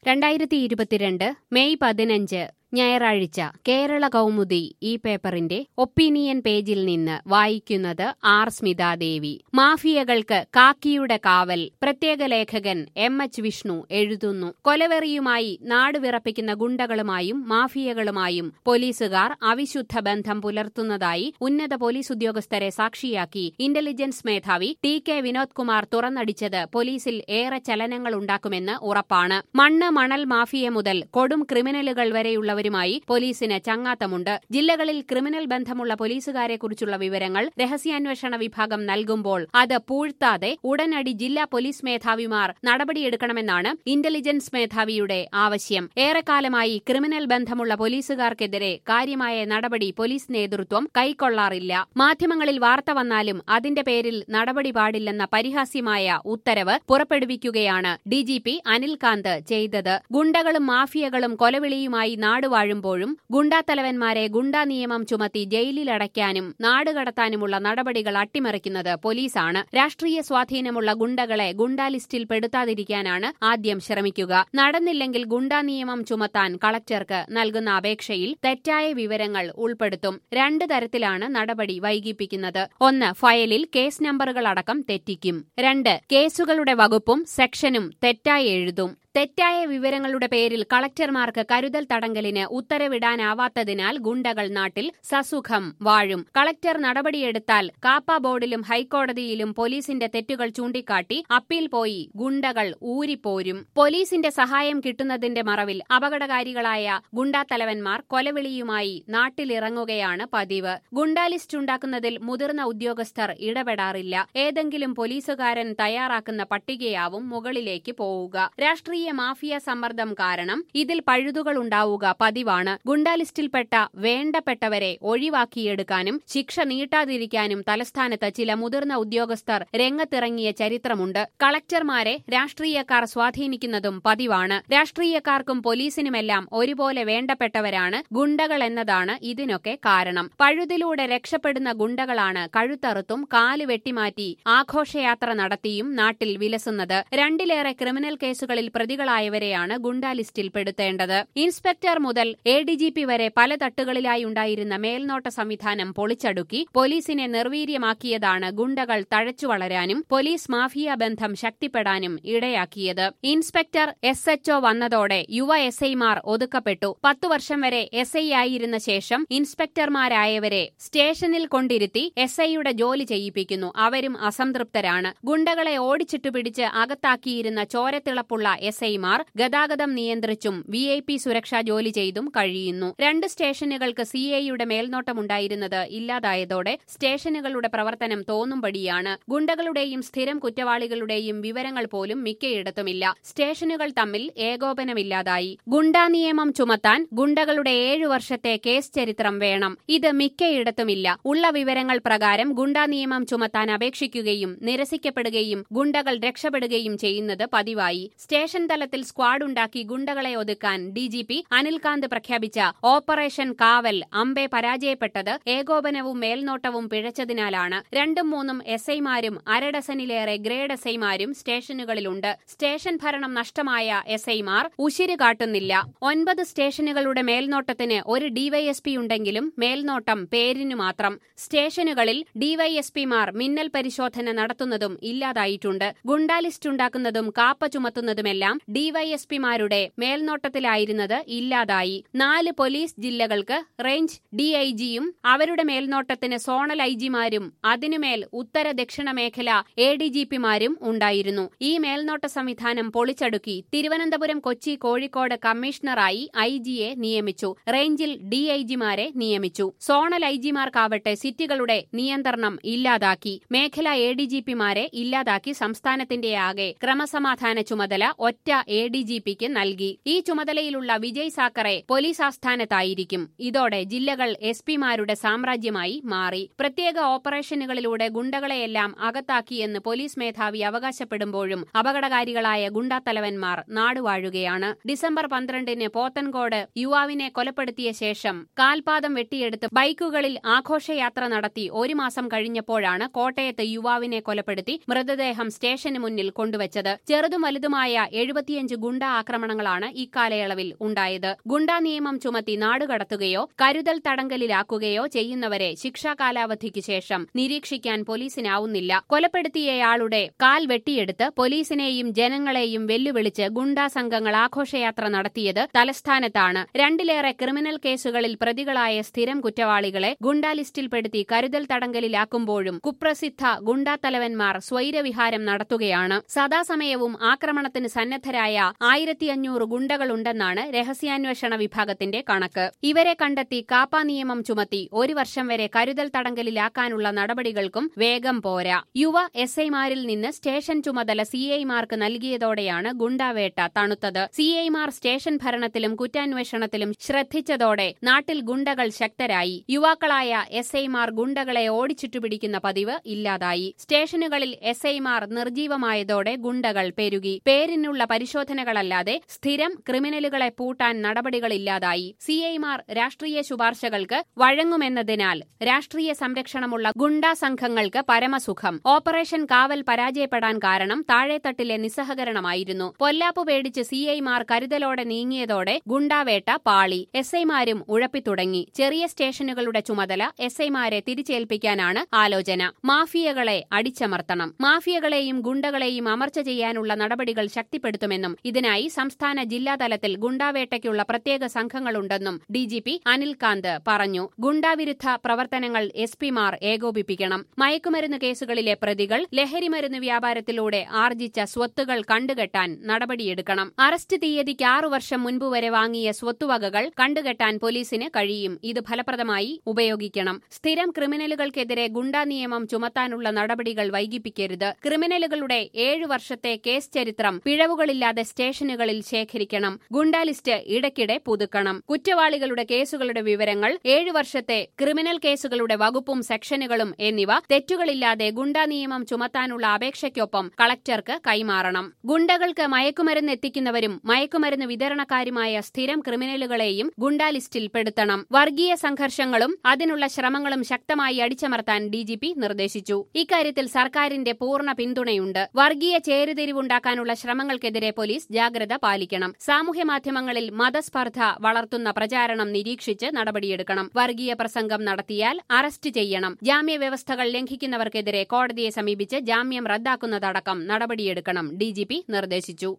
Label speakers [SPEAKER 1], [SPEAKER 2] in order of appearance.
[SPEAKER 1] രണ്ടായിരത്തി ഇരുപത്തിരണ്ട് മെയ് പതിനഞ്ച് ഞായറാഴ്ച കേരള കൗമുദി ഈ പേപ്പറിന്റെ ഒപ്പീനിയൻ പേജിൽ നിന്ന് വായിക്കുന്നത് ആർ സ്മിതാദേവി മാഫിയകൾക്ക് കാക്കിയുടെ കാവൽ പ്രത്യേക ലേഖകൻ എം എച്ച് വിഷ്ണു എഴുതുന്നു കൊലവെറിയുമായി നാട് വിറപ്പിക്കുന്ന ഗുണ്ടകളുമായും മാഫിയകളുമായും പോലീസുകാർ അവിശുദ്ധ ബന്ധം പുലർത്തുന്നതായി ഉന്നത പോലീസ് ഉദ്യോഗസ്ഥരെ സാക്ഷിയാക്കി ഇന്റലിജൻസ് മേധാവി ടി കെ വിനോദ് കുമാർ തുറന്നടിച്ചത് പോലീസിൽ ഏറെ ചലനങ്ങൾ ഉണ്ടാക്കുമെന്ന് ഉറപ്പാണ് മണ്ണ് മണൽ മാഫിയ മുതൽ കൊടും ക്രിമിനലുകൾ വരെയുള്ളവർ ഉള്ളവരുമായി പോലീസിന് ചങ്ങാത്തമുണ്ട് ജില്ലകളിൽ ക്രിമിനൽ ബന്ധമുള്ള പോലീസുകാരെക്കുറിച്ചുള്ള വിവരങ്ങൾ രഹസ്യാന്വേഷണ വിഭാഗം നൽകുമ്പോൾ അത് പൂഴ്ത്താതെ ഉടനടി ജില്ലാ പോലീസ് മേധാവിമാർ നടപടിയെടുക്കണമെന്നാണ് ഇന്റലിജൻസ് മേധാവിയുടെ ആവശ്യം ഏറെക്കാലമായി ക്രിമിനൽ ബന്ധമുള്ള പോലീസുകാർക്കെതിരെ കാര്യമായ നടപടി പോലീസ് നേതൃത്വം കൈക്കൊള്ളാറില്ല മാധ്യമങ്ങളിൽ വാർത്ത വന്നാലും അതിന്റെ പേരിൽ നടപടി പാടില്ലെന്ന പരിഹാസ്യമായ ഉത്തരവ് പുറപ്പെടുവിക്കുകയാണ് ഡിജിപി അനിൽകാന്ത് ചെയ്തത് ഗുണ്ടകളും മാഫിയകളും കൊലവിളിയുമായി നാട് വാഴുമ്പോഴും ഗുണ്ടാത്തലവന്മാരെ ഗുണ്ടാ നിയമം ചുമത്തി ജയിലിലടയ്ക്കാനും നാടുകടത്താനുമുള്ള നടപടികൾ അട്ടിമറിക്കുന്നത് പോലീസാണ് രാഷ്ട്രീയ സ്വാധീനമുള്ള ഗുണ്ടകളെ ഗുണ്ടാ ലിസ്റ്റിൽ പെടുത്താതിരിക്കാനാണ് ആദ്യം ശ്രമിക്കുക നടന്നില്ലെങ്കിൽ ഗുണ്ടാ നിയമം ചുമത്താൻ കളക്ടർക്ക് നൽകുന്ന അപേക്ഷയിൽ തെറ്റായ വിവരങ്ങൾ ഉൾപ്പെടുത്തും രണ്ട് തരത്തിലാണ് നടപടി വൈകിപ്പിക്കുന്നത് ഒന്ന് ഫയലിൽ കേസ് നമ്പറുകൾ അടക്കം തെറ്റിക്കും രണ്ട് കേസുകളുടെ വകുപ്പും സെക്ഷനും തെറ്റായി എഴുതും തെറ്റായ വിവരങ്ങളുടെ പേരിൽ കളക്ടർമാർക്ക് കരുതൽ തടങ്കലിന് ഉത്തരവിടാനാവാത്തതിനാൽ ഗുണ്ടകൾ നാട്ടിൽ സസുഖം വാഴും കളക്ടർ നടപടിയെടുത്താൽ കാപ്പ ബോർഡിലും ഹൈക്കോടതിയിലും പോലീസിന്റെ തെറ്റുകൾ ചൂണ്ടിക്കാട്ടി അപ്പീൽ പോയി ഗുണ്ടകൾ ഊരിപ്പോരും പോലീസിന്റെ സഹായം കിട്ടുന്നതിന്റെ മറവിൽ അപകടകാരികളായ ഗുണ്ടാത്തലവന്മാർ കൊലവിളിയുമായി നാട്ടിലിറങ്ങുകയാണ് പതിവ് ഗുണ്ടാ ലിസ്റ്റ് ഉണ്ടാക്കുന്നതിൽ മുതിർന്ന ഉദ്യോഗസ്ഥർ ഇടപെടാറില്ല ഏതെങ്കിലും പോലീസുകാരൻ തയ്യാറാക്കുന്ന പട്ടികയാവും മുകളിലേക്ക് പോവുക രാഷ്ട്രീയ രാഷ്ട്രീയ മാഫിയ സമ്മർദ്ദം കാരണം ഇതിൽ പഴുതുകൾ ഉണ്ടാവുക പതിവാണ് ഗുണ്ടാ ലിസ്റ്റിൽപ്പെട്ട വേണ്ടപ്പെട്ടവരെ ഒഴിവാക്കിയെടുക്കാനും ശിക്ഷ നീട്ടാതിരിക്കാനും തലസ്ഥാനത്ത് ചില മുതിർന്ന ഉദ്യോഗസ്ഥർ രംഗത്തിറങ്ങിയ ചരിത്രമുണ്ട് കളക്ടർമാരെ രാഷ്ട്രീയക്കാർ സ്വാധീനിക്കുന്നതും പതിവാണ് രാഷ്ട്രീയക്കാർക്കും പോലീസിനുമെല്ലാം ഒരുപോലെ വേണ്ടപ്പെട്ടവരാണ് ഗുണ്ടകൾ എന്നതാണ് ഇതിനൊക്കെ കാരണം പഴുതിലൂടെ രക്ഷപ്പെടുന്ന ഗുണ്ടകളാണ് കഴുത്തറുത്തും കാല് വെട്ടിമാറ്റി ആഘോഷയാത്ര നടത്തിയും നാട്ടിൽ വിലസുന്നത് രണ്ടിലേറെ ക്രിമിനൽ കേസുകളിൽ പ്രതികളായവരെയാണ് ഗുണ്ടാ ലിസ്റ്റിൽ പെടുത്തേണ്ടത് ഇൻസ്പെക്ടർ മുതൽ എ ഡി ജി പി വരെ പല തട്ടുകളിലായി ഉണ്ടായിരുന്ന മേൽനോട്ട സംവിധാനം പൊളിച്ചടുക്കി പോലീസിനെ നിർവീര്യമാക്കിയതാണ് ഗുണ്ടകൾ തഴച്ചു വളരാനും പോലീസ് മാഫിയ ബന്ധം ശക്തിപ്പെടാനും ഇടയാക്കിയത് ഇൻസ്പെക്ടർ എസ് എച്ച്ഒ വന്നതോടെ യുവ എസ് ഐമാർ ഒതുക്കപ്പെട്ടു പത്തു വർഷം വരെ എസ് ഐ ആയിരുന്ന ശേഷം ഇൻസ്പെക്ടർമാരായവരെ സ്റ്റേഷനിൽ കൊണ്ടിരുത്തി എസ് ഐയുടെ ജോലി ചെയ്യിപ്പിക്കുന്നു അവരും അസംതൃപ്തരാണ് ഗുണ്ടകളെ ഓടിച്ചിട്ടു പിടിച്ച് അകത്താക്കിയിരുന്ന ചോരത്തിളപ്പുള്ള എസ് ഐമാർ ഗതാഗതം നിയന്ത്രിച്ചും വി ഐ പി സുരക്ഷാ ജോലി ചെയ്തും കഴിയുന്നു രണ്ട് സ്റ്റേഷനുകൾക്ക് സി ഐയുടെ മേൽനോട്ടമുണ്ടായിരുന്നത് ഇല്ലാതായതോടെ സ്റ്റേഷനുകളുടെ പ്രവർത്തനം തോന്നുംപടിയാണ് ഗുണ്ടകളുടെയും സ്ഥിരം കുറ്റവാളികളുടെയും വിവരങ്ങൾ പോലും മിക്കയിടത്തുമില്ല സ്റ്റേഷനുകൾ തമ്മിൽ ഏകോപനമില്ലാതായി ഗുണ്ടാ നിയമം ചുമത്താൻ ഗുണ്ടകളുടെ ഏഴു വർഷത്തെ കേസ് ചരിത്രം വേണം ഇത് മിക്കയിടത്തുമില്ല ഉള്ള വിവരങ്ങൾ പ്രകാരം ഗുണ്ടാ നിയമം ചുമത്താൻ അപേക്ഷിക്കുകയും നിരസിക്കപ്പെടുകയും ഗുണ്ടകൾ രക്ഷപ്പെടുകയും ചെയ്യുന്നത് പതിവായി സ്റ്റേഷൻ തലത്തിൽ സ്ക്വാഡ് ഉണ്ടാക്കി ഗുണ്ടകളെ ഒതുക്കാൻ ഡിജിപി അനിൽകാന്ത് പ്രഖ്യാപിച്ച ഓപ്പറേഷൻ കാവൽ അമ്പെ പരാജയപ്പെട്ടത് ഏകോപനവും മേൽനോട്ടവും പിഴച്ചതിനാലാണ് രണ്ടും മൂന്നും എസ് ഐമാരും അരഡസനിലേറെ ഗ്രേഡ് എസ് ഐമാരും സ്റ്റേഷനുകളിലുണ്ട് സ്റ്റേഷൻ ഭരണം നഷ്ടമായ എസ് ഐമാർ ഉശിര് കാട്ടുന്നില്ല ഒൻപത് സ്റ്റേഷനുകളുടെ മേൽനോട്ടത്തിന് ഒരു ഡിവൈഎസ്പി ഉണ്ടെങ്കിലും മേൽനോട്ടം പേരിനു മാത്രം സ്റ്റേഷനുകളിൽ ഡിവൈഎസ്പിമാർ മിന്നൽ പരിശോധന നടത്തുന്നതും ഇല്ലാതായിട്ടുണ്ട് ഗുണ്ടാ ലിസ്റ്റ് ഉണ്ടാക്കുന്നതും കാപ്പ ചുമത്തുന്നതുമെല്ലാം ഡിവൈഎസ്പിമാരുടെ മേൽനോട്ടത്തിലായിരുന്നത് ഇല്ലാതായി നാല് പോലീസ് ജില്ലകൾക്ക് റേഞ്ച് ഡിഐജിയും അവരുടെ മേൽനോട്ടത്തിന് സോണൽ ഐജിമാരും അതിനുമേൽ ഉത്തര ദക്ഷിണ മേഖല എ ഡി ജി പിമാരും ഉണ്ടായിരുന്നു ഈ മേൽനോട്ട സംവിധാനം പൊളിച്ചടുക്കി തിരുവനന്തപുരം കൊച്ചി കോഴിക്കോട് കമ്മീഷണറായി ഐ ജിയെ നിയമിച്ചു റേഞ്ചിൽ ഡിഐജിമാരെ നിയമിച്ചു സോണൽ ഐജിമാർക്കാവട്ടെ സിറ്റികളുടെ നിയന്ത്രണം ഇല്ലാതാക്കി മേഖല എ ഡി ജി പിമാരെ ഇല്ലാതാക്കി സംസ്ഥാനത്തിന്റെ ആകെ ക്രമസമാധാന ചുമതല ഒറ്റ എ ഡി ജി പിക്ക് നൽകി ഈ ചുമതലയിലുള്ള വിജയ് സാക്കറെ പോലീസ് ആസ്ഥാനത്തായിരിക്കും ഇതോടെ ജില്ലകൾ എസ് പിമാരുടെ സാമ്രാജ്യമായി മാറി പ്രത്യേക ഓപ്പറേഷനുകളിലൂടെ ഗുണ്ടകളെയെല്ലാം അകത്താക്കിയെന്ന് പോലീസ് മേധാവി അവകാശപ്പെടുമ്പോഴും അപകടകാരികളായ ഗുണ്ടാത്തലവന്മാർ നാടുവാഴുകയാണ് ഡിസംബർ പന്ത്രണ്ടിന് പോത്തൻകോട് യുവാവിനെ കൊലപ്പെടുത്തിയ ശേഷം കാൽപാദം വെട്ടിയെടുത്ത് ബൈക്കുകളിൽ ആഘോഷയാത്ര നടത്തി ഒരു മാസം കഴിഞ്ഞപ്പോഴാണ് കോട്ടയത്ത് യുവാവിനെ കൊലപ്പെടുത്തി മൃതദേഹം സ്റ്റേഷന് മുന്നിൽ കൊണ്ടുവച്ചത് ചെറുതും വലുതുമായ എഴുപത് അറുപത്തിയഞ്ച് ഗുണ്ട ആക്രമണങ്ങളാണ് ഇക്കാലയളവിൽ ഉണ്ടായത് ഗുണ്ടാ നിയമം ചുമത്തി നാടുകടത്തുകയോ കരുതൽ തടങ്കലിലാക്കുകയോ ചെയ്യുന്നവരെ ശിക്ഷാ കാലാവധിക്ക് ശേഷം നിരീക്ഷിക്കാൻ പോലീസിനാവുന്നില്ല കൊലപ്പെടുത്തിയയാളുടെ കാൽ വെട്ടിയെടുത്ത് പോലീസിനെയും ജനങ്ങളെയും വെല്ലുവിളിച്ച് ഗുണ്ടാ സംഘങ്ങൾ ആഘോഷയാത്ര നടത്തിയത് തലസ്ഥാനത്താണ് രണ്ടിലേറെ ക്രിമിനൽ കേസുകളിൽ പ്രതികളായ സ്ഥിരം കുറ്റവാളികളെ ഗുണ്ടാ ലിസ്റ്റിൽപ്പെടുത്തി കരുതൽ തടങ്കലിലാക്കുമ്പോഴും കുപ്രസിദ്ധ ഗുണ്ടാ തലവന്മാർ സ്വൈരവിഹാരം നടത്തുകയാണ് സദാസമയവും ആക്രമണത്തിന് സന്നദ്ധരായ ആയിരത്തി അഞ്ഞൂറ് ഗുണ്ടകളുണ്ടെന്നാണ് രഹസ്യാന്വേഷണ വിഭാഗത്തിന്റെ കണക്ക് ഇവരെ കണ്ടെത്തി കാപ്പ നിയമം ചുമത്തി ഒരു വർഷം വരെ കരുതൽ തടങ്കലിലാക്കാനുള്ള നടപടികൾക്കും വേഗം പോരാ യുവ എസ് ഐമാരിൽ നിന്ന് സ്റ്റേഷൻ ചുമതല സി ഐമാർക്ക് നൽകിയതോടെയാണ് ഗുണ്ടാവേട്ട തണുത്തത് സി ഐമാർ സ്റ്റേഷൻ ഭരണത്തിലും കുറ്റാന്വേഷണത്തിലും ശ്രദ്ധിച്ചതോടെ നാട്ടിൽ ഗുണ്ടകൾ ശക്തരായി യുവാക്കളായ എസ് ഐമാർ ഗുണ്ടകളെ ഓടിച്ചുറ്റുപിടിക്കുന്ന പതിവ് ഇല്ലാതായി സ്റ്റേഷനുകളിൽ എസ് ഐമാർ നിർജീവമായതോടെ ഗുണ്ടകൾ പെരുകി പേരിനുള്ള പരിശോധനകളല്ലാതെ സ്ഥിരം ക്രിമിനലുകളെ പൂട്ടാൻ നടപടികളില്ലാതായി സി ഐമാർ രാഷ്ട്രീയ ശുപാർശകൾക്ക് വഴങ്ങുമെന്നതിനാൽ രാഷ്ട്രീയ സംരക്ഷണമുള്ള ഗുണ്ടാ സംഘങ്ങൾക്ക് പരമസുഖം ഓപ്പറേഷൻ കാവൽ പരാജയപ്പെടാൻ കാരണം താഴെത്തട്ടിലെ നിസ്സഹകരണമായിരുന്നു പൊല്ലാപ്പു പേടിച്ച് സി ഐമാർ കരുതലോടെ നീങ്ങിയതോടെ ഗുണ്ടാവേട്ട പാളി എസ് ഐമാരും ഉഴപ്പിത്തുടങ്ങി ചെറിയ സ്റ്റേഷനുകളുടെ ചുമതല എസ് ഐമാരെ തിരിച്ചേൽപ്പിക്കാനാണ് ആലോചന മാഫിയകളെ അടിച്ചമർത്തണം മാഫിയകളെയും ഗുണ്ടകളെയും അമർച്ച ചെയ്യാനുള്ള നടപടികൾ ശക്തിപ്പെടുത്തുമെന്നും ഇതിനായി സംസ്ഥാന ജില്ലാതലത്തിൽ ഗുണ്ടാവേട്ടയ്ക്കുള്ള പ്രത്യേക സംഘങ്ങളുണ്ടെന്നും ഡിജിപി അനിൽകാന്ത് പറഞ്ഞു ഗുണ്ടാവിരുദ്ധ പ്രവർത്തനങ്ങൾ എസ് പിമാർ ഏകോപിപ്പിക്കണം മയക്കുമരുന്ന് കേസുകളിലെ പ്രതികൾ ലഹരിമരുന്ന് വ്യാപാരത്തിലൂടെ ആർജിച്ച സ്വത്തുകൾ കണ്ടുകെട്ടാൻ നടപടിയെടുക്കണം അറസ്റ്റ് തീയതിക്ക് ആറു വർഷം മുൻപ് വരെ വാങ്ങിയ സ്വത്തുവകകൾ കണ്ടുകെട്ടാൻ പോലീസിന് കഴിയും ഇത് ഫലപ്രദമായി ഉപയോഗിക്കണം സ്ഥിരം ക്രിമിനലുകൾക്കെതിരെ ഗുണ്ടാ നിയമം ചുമത്താനുള്ള നടപടികൾ വൈകിപ്പിക്കരുത് ക്രിമിനലുകളുടെ ഏഴു വർഷത്തെ കേസ് ചരിത്രം പിഴവുകളില്ലാതെ സ്റ്റേഷനുകളിൽ ശേഖരിക്കണം ഗുണ്ടാ ലിസ്റ്റ് ഇടയ്ക്കിടെ പുതുക്കണം കുറ്റവാളികളുടെ കേസുകളുടെ വിവരങ്ങൾ ഏഴു വർഷത്തെ ക്രിമിനൽ കേസുകളുടെ വകുപ്പും സെക്ഷനുകളും എന്നിവ തെറ്റുകളില്ലാതെ ഗുണ്ടാ നിയമം ചുമത്താനുള്ള അപേക്ഷയ്ക്കൊപ്പം കളക്ടർക്ക് കൈമാറണം ഗുണ്ടകൾക്ക് മയക്കുമരുന്ന് എത്തിക്കുന്നവരും മയക്കുമരുന്ന് വിതരണക്കാരുമായ സ്ഥിരം ക്രിമിനലുകളെയും ഗുണ്ടാ ലിസ്റ്റിൽ പെടുത്തണം വർഗീയ സംഘർഷങ്ങളും അതിനുള്ള ശ്രമങ്ങളും ശക്തമായി അടിച്ചമർത്താൻ ഡിജിപി നിർദ്ദേശിച്ചു ഇക്കാര്യത്തിൽ സർക്കാരിന്റെ പൂർണ്ണ പിന്തുണയുണ്ട് വർഗീയ ചേരുതിരിവുണ്ടാക്കാനുള്ള ശ്രമങ്ങൾക്കെതിരെ പോലീസ് ജാഗ്രത പാലിക്കണം സാമൂഹ്യമാധ്യമങ്ങളിൽ മതസ്പർദ്ധ വളർത്തുന്ന പ്രചാരണം നിരീക്ഷിച്ച് നടപടിയെടുക്കണം വർഗീയ പ്രസംഗം നടത്തിയാൽ അറസ്റ്റ് ചെയ്യണം ജാമ്യവ്യവസ്ഥകൾ ലംഘിക്കുന്നവർക്കെതിരെ കോടതിയെ സമീപിച്ച് ജാമ്യം റദ്ദാക്കുന്നതടക്കം നടപടിയെടുക്കണം ഡിജിപി നിർദ്ദേശിച്ചു